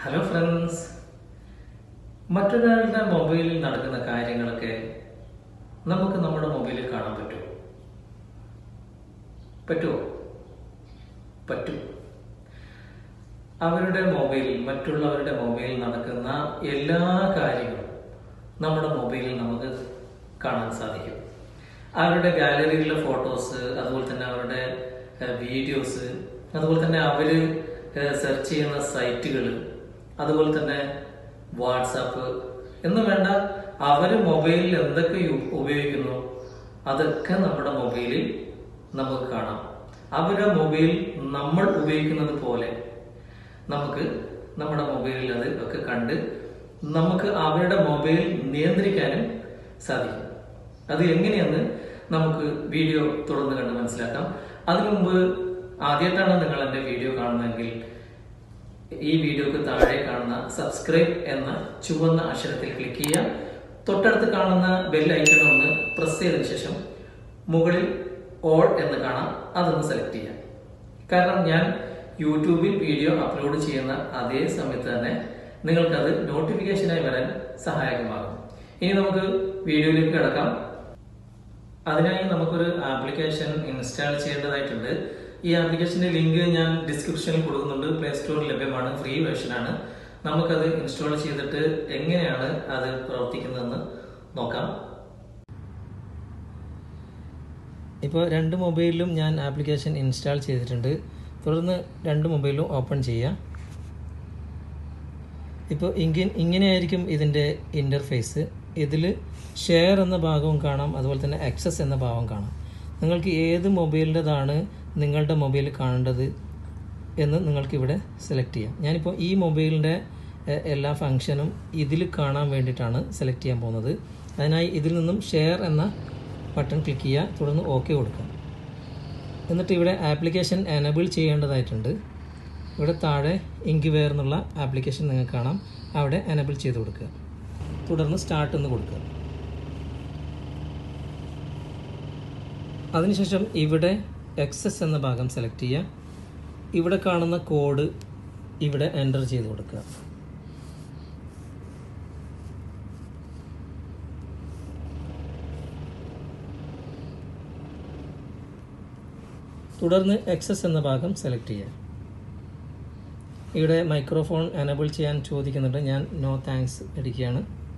hello friends മറ്റൊരാളുടെ മൊബൈലിൽ നടക്കുന്ന കാര്യങ്ങളൊക്കെ നമുക്ക് നമ്മുടെ മൊബൈലിൽ കാണാൻ പറ്റുമോ പറ്റുമോ പറ്റും അവരുടെ മൊബൈലിൽ മറ്റുള്ളവരുടെ മൊബൈലിൽ നടക്കുന്ന എല്ലാ കാര്യങ്ങളും നമ്മുടെ മൊബൈലിൽ നമുക്ക് കാണാൻ സാധിക്കും അവരുടെ ഗാലറിയിലെ ഫോട്ടോസ് അതുപോലെ തന്നെ അവരുടെ വീഡിയോസ് അതുപോലെ തന്നെ അവര് സെർച്ച് ചെയ്യുന്ന സൈറ്റുകൾ അതുപോലെ തന്നെ വാട്സാപ്പ് എന്ന് വേണ്ട അവര് മൊബൈലിൽ എന്തൊക്കെ യു- ഉപയോഗിക്കുന്നു അതൊക്കെ നമ്മുടെ മൊബൈലിൽ നമുക്ക് കാണാം അവരുടെ മൊബൈൽ നമ്മൾ ഉപയോഗിക്കുന്നത് പോലെ നമുക്ക് നമ്മുടെ മൊബൈലിൽ അത് ഒക്കെ കണ്ട് നമുക്ക് അവരുടെ മൊബൈൽ നിയന്ത്രിക്കാനും സാധിക്കും അത് എങ്ങനെയെന്ന് നമുക്ക് വീഡിയോ തുടർന്ന് കണ്ട് മനസ്സിലാക്കാം അതിനു മുമ്പ് ആദ്യമായിട്ടാണ് നിങ്ങൾ എൻ്റെ വീഡിയോ കാണുന്നതെങ്കിൽ ഈ വീഡിയോക്ക് താഴെ കാണുന്ന സബ്സ്ക്രൈബ് എന്ന ചുവന്ന അക്ഷരത്തിൽ ക്ലിക്ക് ചെയ്യുക തൊട്ടടുത്ത് കാണുന്ന ബെൽ ഐക്കൺ ഒന്ന് പ്രസ് ചെയ്തതിനു ശേഷം മുകളിൽ ഓൾ എന്ന് കാണാം അതൊന്ന് സെലക്ട് ചെയ്യാം കാരണം ഞാൻ യൂട്യൂബിൽ വീഡിയോ അപ്ലോഡ് ചെയ്യുന്ന അതേ സമയത്ത് തന്നെ നിങ്ങൾക്കത് നോട്ടിഫിക്കേഷനായി വരാൻ സഹായകമാകും ഇനി നമുക്ക് വീഡിയോയിലേക്ക് കിടക്കാം അതിനായി നമുക്കൊരു ആപ്ലിക്കേഷൻ ഇൻസ്റ്റാൾ ചെയ്യേണ്ടതായിട്ടുണ്ട് ഈ ആപ്ലിക്കേഷന്റെ ലിങ്ക് ഞാൻ ഡിസ്ക്രിപ്ഷനിൽ കൊടുക്കുന്നുണ്ട് പ്ലേ സ്റ്റോറിൽ ലഭ്യമാണ് ഫ്രീ വേർഷനാണ് നമുക്കത് ഇൻസ്റ്റാൾ ചെയ്തിട്ട് എങ്ങനെയാണ് അത് പ്രവർത്തിക്കുന്നതെന്ന് നോക്കാം ഇപ്പോൾ രണ്ട് മൊബൈലിലും ഞാൻ ആപ്ലിക്കേഷൻ ഇൻസ്റ്റാൾ ചെയ്തിട്ടുണ്ട് തുടർന്ന് രണ്ട് മൊബൈലും ഓപ്പൺ ചെയ്യാം ഇപ്പോൾ ഇങ്ങനെ ഇങ്ങനെയായിരിക്കും ഇതിൻ്റെ ഇൻ്റർഫേസ് ഇതിൽ ഷെയർ എന്ന ഭാഗവും കാണാം അതുപോലെ തന്നെ ആക്സസ് എന്ന ഭാഗം കാണാം നിങ്ങൾക്ക് ഏത് മൊബൈലിൻ്റെതാണ് നിങ്ങളുടെ മൊബൈൽ കാണേണ്ടത് എന്ന് നിങ്ങൾക്ക് ഇവിടെ സെലക്ട് ചെയ്യാം ഞാനിപ്പോൾ ഈ മൊബൈലിൻ്റെ എ, എല്ലാ ഫങ്ഷനും ഇതിൽ കാണാൻ വേണ്ടിയിട്ടാണ് സെലക്ട് ചെയ്യാൻ പോകുന്നത് അതിനായി ഇതിൽ നിന്നും ഷെയർ എന്ന ബട്ടൺ ക്ലിക്ക് ചെയ്യുക തുടർന്ന് ഓക്കെ കൊടുക്കുക എന്നിട്ട് ഇവിടെ ആപ്ലിക്കേഷൻ എനബിൾ ചെയ്യേണ്ടതായിട്ടുണ്ട് ഇവിടെ താഴെ ഇങ്ക്വെയർ എന്നുള്ള ആപ്ലിക്കേഷൻ നിങ്ങൾക്ക് കാണാം അവിടെ എനബിൾ ചെയ്ത് കൊടുക്കുക തുടർന്ന് സ്റ്റാർട്ട് എന്ന് കൊടുക്കുക അതിനുശേഷം ഇവിടെ എക്സസ് എന്ന ഭാഗം സെലക്ട് ചെയ്യുക ഇവിടെ കാണുന്ന കോഡ് ഇവിടെ എൻ്റർ ചെയ്ത് കൊടുക്കുക തുടർന്ന് എക്സസ് എന്ന ഭാഗം സെലക്ട് ചെയ്യുക ഇവിടെ മൈക്രോഫോൺ എനബിൾ ചെയ്യാൻ ചോദിക്കുന്നുണ്ട് ഞാൻ നോ താങ്ക്സ് അടിക്കുകയാണ്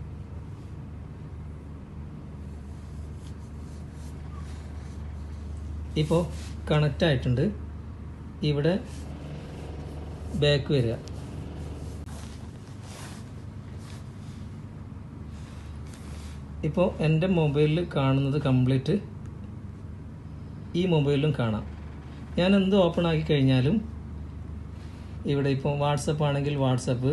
ഇപ്പോൾ കണക്റ്റ് ആയിട്ടുണ്ട് ഇവിടെ ബാക്ക് വരിക ഇപ്പോൾ എൻ്റെ മൊബൈലിൽ കാണുന്നത് കംപ്ലീറ്റ് ഈ മൊബൈലിലും കാണാം ഞാൻ എന്ത് ഓപ്പൺ ആക്കി കഴിഞ്ഞാലും ഇവിടെ ഇപ്പോൾ വാട്സപ്പ് ആണെങ്കിൽ വാട്സപ്പ്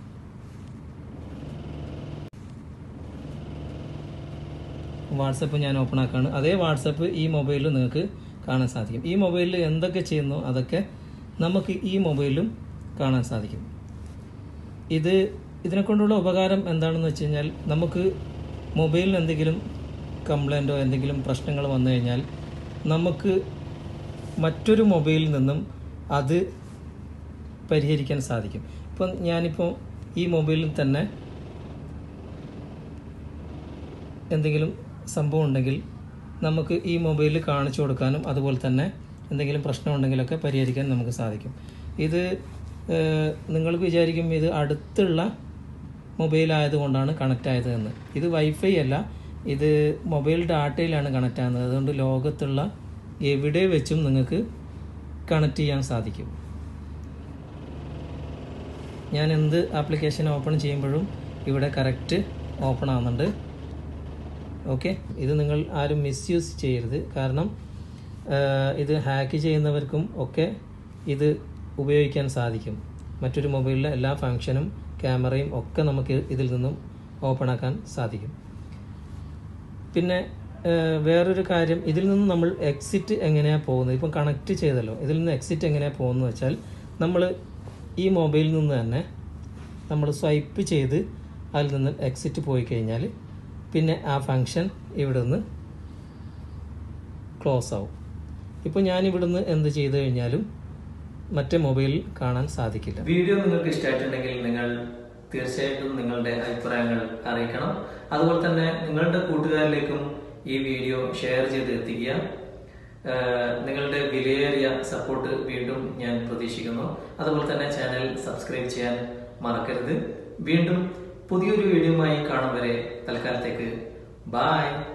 വാട്സപ്പ് ഞാൻ ഓപ്പൺ ആക്കാണ് അതേ വാട്സപ്പ് ഈ മൊബൈലിൽ നിങ്ങൾക്ക് കാണാൻ സാധിക്കും ഈ മൊബൈലിൽ എന്തൊക്കെ ചെയ്യുന്നു അതൊക്കെ നമുക്ക് ഈ മൊബൈലിലും കാണാൻ സാധിക്കും ഇത് ഇതിനെ കൊണ്ടുള്ള ഉപകാരം എന്താണെന്ന് വെച്ച് കഴിഞ്ഞാൽ നമുക്ക് മൊബൈലിന് എന്തെങ്കിലും കംപ്ലൈൻറ്റോ എന്തെങ്കിലും പ്രശ്നങ്ങൾ വന്നു കഴിഞ്ഞാൽ നമുക്ക് മറ്റൊരു മൊബൈലിൽ നിന്നും അത് പരിഹരിക്കാൻ സാധിക്കും ഇപ്പം ഞാനിപ്പോൾ ഈ മൊബൈലിൽ തന്നെ എന്തെങ്കിലും സംഭവം ഉണ്ടെങ്കിൽ നമുക്ക് ഈ മൊബൈലിൽ കാണിച്ചു കൊടുക്കാനും അതുപോലെ തന്നെ എന്തെങ്കിലും പ്രശ്നമുണ്ടെങ്കിലൊക്കെ പരിഹരിക്കാൻ നമുക്ക് സാധിക്കും ഇത് ഏഹ്, നിങ്ങൾക്ക് വിചാരിക്കും ഇത് അടുത്തുള്ള മൊബൈൽ ആയതുകൊണ്ടാണ് കണക്റ്റ് ആയത് എന്ന് ഇത് വൈഫൈ അല്ല ഇത് മൊബൈൽ ഡാറ്റയിലാണ് കണക്റ്റ് ആകുന്നത് അതുകൊണ്ട് ലോകത്തുള്ള എവിടെ വെച്ചും നിങ്ങൾക്ക് കണക്ട് ചെയ്യാൻ സാധിക്കും ഞാൻ എന്ത് ആപ്ലിക്കേഷൻ ഓപ്പൺ ചെയ്യുമ്പോഴും ഇവിടെ കറക്റ്റ് ഓപ്പൺ ആവുന്നുണ്ട് ഓക്കെ ഇത് നിങ്ങൾ ആരും മിസ്യൂസ് ചെയ്യരുത് കാരണം ആ, ഇത് ഹാക്ക് ചെയ്യുന്നവർക്കും ഒക്കെ ഇത് ഉപയോഗിക്കാൻ സാധിക്കും മറ്റൊരു മൊബൈലിലെ എല്ലാ ഫങ്ഷനും ക്യാമറയും ഒക്കെ നമുക്ക് ഇതിൽ നിന്നും ഓപ്പൺ ആക്കാൻ സാധിക്കും പിന്നെ ആ, വേറൊരു കാര്യം ഇതിൽ നിന്ന് നമ്മൾ എക്സിറ്റ് എങ്ങനെയാണ് പോകുന്നത് ഇപ്പം കണക്ട് ചെയ്തല്ലോ ഇതിൽ നിന്ന് എക്സിറ്റ് എങ്ങനെയാണ് പോകുന്നത് വെച്ചാൽ നമ്മൾ ഈ മൊബൈലിൽ നിന്ന് തന്നെ നമ്മൾ സ്വൈപ്പ് ചെയ്ത് അതിൽ നിന്ന് എക്സിറ്റ് പോയി കഴിഞ്ഞാൽ പിന്നെ ആ ഫങ്ഷൻ ഇവിടെ നിന്ന് ക്ലോസ് ആവും ഇപ്പോൾ ഞാൻ ഇവിടുന്ന് എന്ത് ചെയ്തു കഴിഞ്ഞാലും മറ്റേ മൊബൈലിൽ കാണാൻ സാധിക്കില്ല വീഡിയോ നിങ്ങൾക്ക് ഇഷ്ടമായിട്ടുണ്ടെങ്കിൽ നിങ്ങൾ തീർച്ചയായിട്ടും നിങ്ങളുടെ അഭിപ്രായങ്ങൾ അറിയിക്കണം അതുപോലെ തന്നെ നിങ്ങളുടെ കൂട്ടുകാരിലേക്കും ഈ വീഡിയോ ഷെയർ ചെയ്ത് എത്തിക്കുക ഏഹ് നിങ്ങളുടെ വിലയേറിയ സപ്പോർട്ട് വീണ്ടും ഞാൻ പ്രതീക്ഷിക്കുന്നു അതുപോലെ തന്നെ ചാനൽ സബ്സ്ക്രൈബ് ചെയ്യാൻ മറക്കരുത് വീണ്ടും പുതിയൊരു വീഡിയോയുമായി കാണും വരെ തൽക്കാലത്തേക്ക് ബായ്